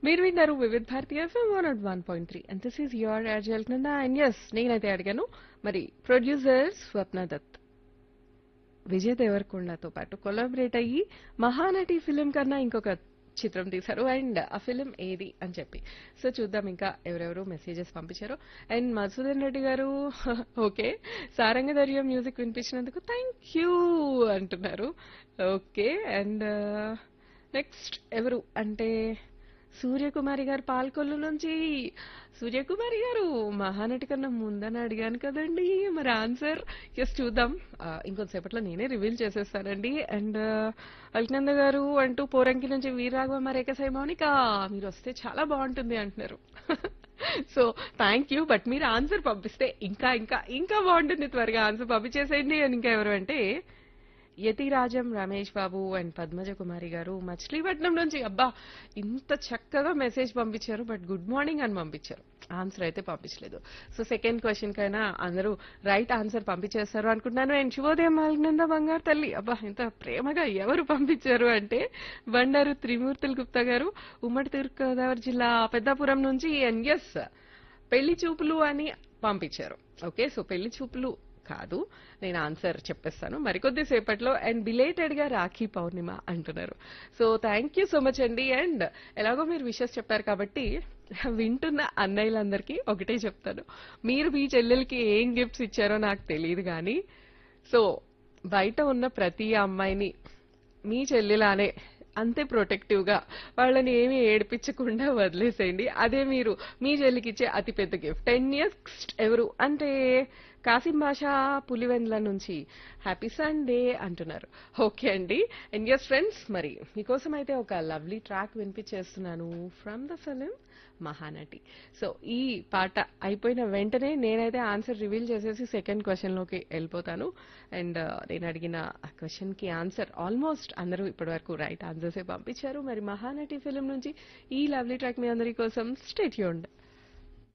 మీరు విన్నారు Vividh Bharati FM one nought one point three and this is your యాజల్ కింద అండ్ ఎస్ నేనైతే అడిగాను మరి ప్రొడ్యూసర్ స్వప్న దత్ విజయ్ దేవరకొండతో పాటు కొలాబరేట్ అయ్యి మహానటి ఫిలిం కన్నా ఇంకొక చిత్రం తీశారు అండ్ ఆ ఫిలిం ఏది అని చెప్పి సో చూద్దాం ఇంకా ఎవరెవరు మెసేజెస్ పంపించారు అండ్ మధుసూదన్ రెడ్డి గారు ఓకే సారంగధర్యం మ్యూజిక్ వినిపించినందుకు థ్యాంక్ యూ అంటున్నారు ఓకే అండ్ నెక్స్ట్ ఎవరు అంటే సూర్యకుమారి గారు పాల్కొల్లు నుంచి సూర్యకుమారి గారు మహానటి కన్నా ముందని అడిగాను కదండి మరి ఆన్సర్ ఎస్ చూద్దాం ఆ, ఇంకొంతసేపట్లో నేనే రివీల్ చేసేస్తానండి అండ్ అల్కనంద గారు అంటూ పోరంకి నుంచి వీరాఘవ మరేక సైమౌనిక మీరు వస్తే చాలా బాగుంటుంది అంటున్నారు సో థ్యాంక్ యూ బట్ మీరు ఆన్సర్ పంపిస్తే ఇంకా ఇంకా ఇంకా బాగుంటుంది త్వరగా ఆన్సర్ పంపించేసేయండి అని ఇంకా ఎవరు అంటే యతిరాజం రమేష్ బాబు అండ్ పద్మజ కుమారి గారు మచిలీపట్నం నుంచి అబ్బా ఇంత చక్కగా మెసేజ్ పంపించారు బట్ గుడ్ మార్నింగ్ అని పంపించారు ఆన్సర్ అయితే పంపించలేదు సో సెకండ్ క్వశ్చన్ కైనా అందరూ రైట్ ఆన్సర్ పంపించేస్తారు అనుకుంటున్నాను అండ్ శుభోదయం మాలినంద బంగారు తల్లి అబ్బా ఇంత ప్రేమగా ఎవరు పంపించారు అంటే బండారు త్రిమూర్తులు గుప్తా గారు ఉమ్మడి తూర్పుగోదావరి జిల్లా పెద్దాపురం నుంచి అండ్ ఎస్ పెళ్లి చూపులు అని పంపించారు ఓకే సో పెళ్లి చూపులు కాదు నేను ఆన్సర్ చెప్పేస్తాను మరికొద్ది సేపట్లో అండ్ బిలేటెడ్ గా రాఖీ పౌర్ణిమ అంటున్నారు so thank you so much అండి అండ్ ఎలాగో మీరు విషెస్ చెప్పారు కాబట్టి వింటున్న అన్నయ్యలందరికీ ఒకటే చెప్తాను మీరు మీ చెల్లెలకి ఏం గిఫ్ట్స్ ఇచ్చారో నాకు తెలియదు కానీ సో బయట ఉన్న ప్రతి అమ్మాయిని మీ చెల్లిలానే అంతే ప్రొటెక్టివ్ గా వాళ్ళని ఏమీ ఏడిపించకుండా వదిలేసేయండి అదే మీరు మీ చెల్లికి ఇచ్చే అతిపెద్ద గిఫ్ట్ టెన్ ఇయర్స్ ఎవరు అంటే కాసిం భాష పులివెందుల నుంచి హ్యాపీ సండే అంటున్నారు ఓకే అండి అండ్ యస్ ఫ్రెండ్స్ మరి మీకోసం అయితే ఒక లవ్లీ ట్రాక్ వినిపించేస్తున్నాను from the film Mahanati so ఈ పాట అయిపోయిన వెంటనే నేనైతే ఆన్సర్ రివీల్ చేసేసి సెకండ్ క్వశ్చన్ లోకి వెళ్ళిపోతాను అండ్ నేను అడిగిన ఆ క్వశ్చన్ కి ఆన్సర్ ఆల్మోస్ట్ అందరూ ఇప్పటి వరకు రైట్ ఆన్సర్సే పంపించారు మరి మహానటి ఫిలిం నుంచి ఈ లవ్లీ ట్రాక్ మీ అందరి కోసం స్టేట్ యూండ్